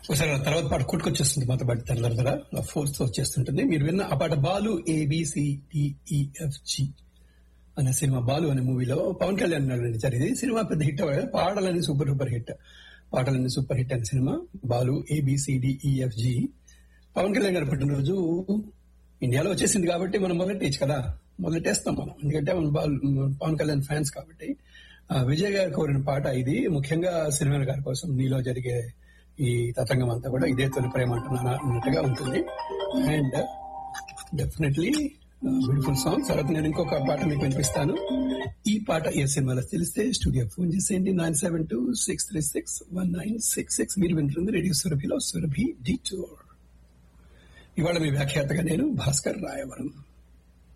ఒకసారి ఆ తర్వాత పాట కొట్టుకొచ్చేస్తుంది మాతో పాటు తెర తెర ఫోర్స్ తో వచ్చేస్తుంటుంది మీరు విన్న ఆ పాట బాలు ఏబిసిడిఈఎఫ్జి అనే సినిమా బాలు అనే మూవీలో పవన్ కళ్యాణ్ నటించారు ఇది సినిమా పెద్ద హిట్ అవ్వలేదు పాటలన్నీ సూపర్ సూపర్ హిట్ పాటలన్నీ సూపర్ హిట్ అనే సినిమా బాలు ఏబిసిడిఈఎఫ్జి పవన్ కళ్యాణ్ గారి పుట్టినరోజు ఇండియాలో వచ్చేసింది కాబట్టి మనం మొదలెట్టేయచ్చు కదా మొదలెట్టేస్తాం మనం ఎందుకంటే మనం బాలు- పవన్ కళ్యాణ్ ఫ్యాన్స్ కాబట్టి ఆ, విజయ్ గారు కోరిన పాట ఇది ముఖ్యంగా సినిమా గారి కోసం నీలో జరిగే ఈ తతంగం అంతా కూడా ఇదే తొలి ప్రేమ అంటున్నాను అన్నట్టుగా ఉంటుంది అండ్ డెఫినెట్లీ బ్యూటిఫుల్ సాంగ్ తర్వాత నేను ఇంకొక పాట మీకు వినిపిస్తాను ఈ పాట ఏ సినిమాలో తెలిస్తే స్టూడియో ఫోన్ చేసేయండి nine seven two six three six one nine six six మీరు వింటుంది రేడియో సురభిలో సురభి డి టూర్ ఇవాళ మీ వ్యాఖ్యాతగా నేను భాస్కర్ రాయవరం